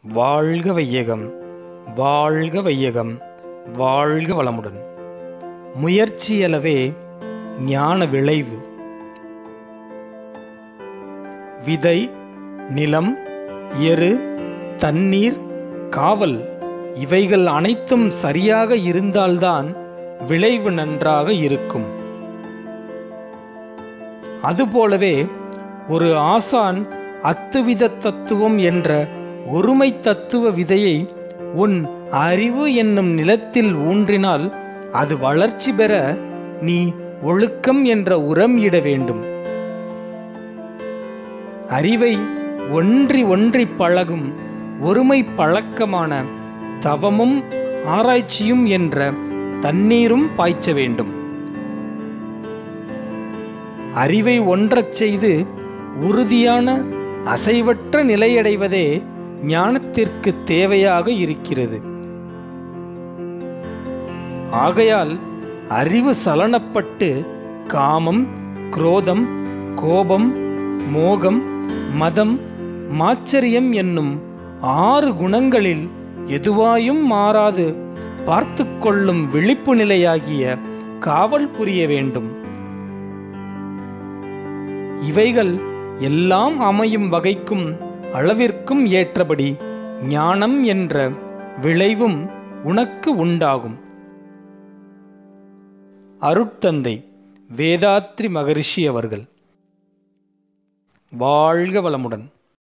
வாழ்க வையகம் வாழ்க வையகம் வாழ்க வளமுடன் முயற்சியளவே ஞான விளைவு விதை நிலம் எரு தண்ணீர் காவல் இவைகள் அனைத்தும் சரியாக இருந்தால்தான் விளைவு நன்றாக இருக்கும் அதுபோலவே ஒரு ஆசான் அத்துவித தத்துவம் என்ற ஒருமை தத்துவ விதையை உன் அறிவு என்னும் நிலத்தில் ஊன்றினால் அது வளர்ச்சி பெற நீ ஒழுக்கம் என்ற உரம் இட வேண்டும் அறிவை ஒன்றி ஒன்றி பழகும் ஒருமை பழக்கமான தவமும் ஆராய்ச்சியும் என்ற தண்ணீரும் பாய்ச்ச வேண்டும் அறிவை ஒன்றச் செய்து உறுதியான அசைவற்ற நிலையடைவதே ஞானத்திற்கு தேவையாக இருக்கிறது ஆகையால் அறிவு சலனப்பட்டு காமம் குரோதம் கோபம் மோகம் மதம் மாச்சரியம் என்னும் ஆறு குணங்களில் எதுவாயும் மாறாது பார்த்து கொள்ளும் விழிப்பு நிலையாகிய காவல் புரிய வேண்டும் இவைகள் எல்லாம் அமையும் வகைக்கும் அளவிற்கும் ஏற்றபடி ஞானம் என்ற விளைவும் உனக்கு உண்டாகும் அருட்தந்தை வேதாத்ரி மகரிஷி அவர்கள் வாழ்க வளமுடன்